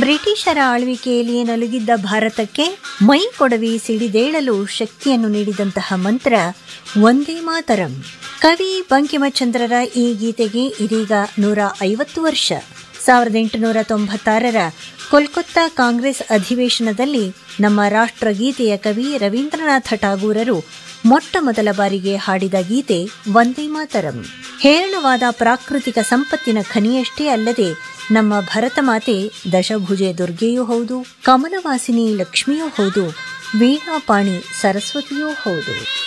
ಬ್ರಿಟಿಷರ ಆಳ್ವಿಕೆಯಲ್ಲಿ ನಲುಗಿದ್ದ ಭಾರತಕ್ಕೆ ಮೈ ಕೊಡವಿ ಸಿಡಿದೇಳಲು ಶಕ್ತಿಯನ್ನು ನೀಡಿದಂತಹ ಮಂತ್ರ ಒಂದೇ ಮಾತರಂ ಕವಿ ಬಂಕಿಮಚಂದ್ರರ ಈ ಗೀತೆಗೆ ಇದೀಗ ನೂರ ಐವತ್ತು ವರ್ಷ ಸಾವಿರದ ಎಂಟುನೂರ ತೊಂಬತ್ತಾರರ ಕೋಲ್ಕತ್ತಾ ಕಾಂಗ್ರೆಸ್ ಅಧಿವೇಶನದಲ್ಲಿ ನಮ್ಮ ರಾಷ್ಟ್ರಗೀತೆಯ ಕವಿ ರವೀಂದ್ರನಾಥ ಠಾಗೂರರು ಮೊಟ್ಟ ಮೊದಲ ಬಾರಿಗೆ ಹಾಡಿದ ಗೀತೆ ವಂದೇ ಮಾತರಂ ಹೇರಳವಾದ ಪ್ರಾಕೃತಿಕ ಸಂಪತ್ತಿನ ಖನಿಯಷ್ಟೇ ಅಲ್ಲದೆ ನಮ್ಮ ಭರತ ಮಾತೆ ದಶಭುಜೆ ದುರ್ಗೆಯೂ ಹೌದು ಕಮಲವಾಸಿನಿ ಲಕ್ಷ್ಮಿಯೂ ಹೌದು ವೀಣಾಪಾಣಿ ಸರಸ್ವತಿಯೂ ಹೌದು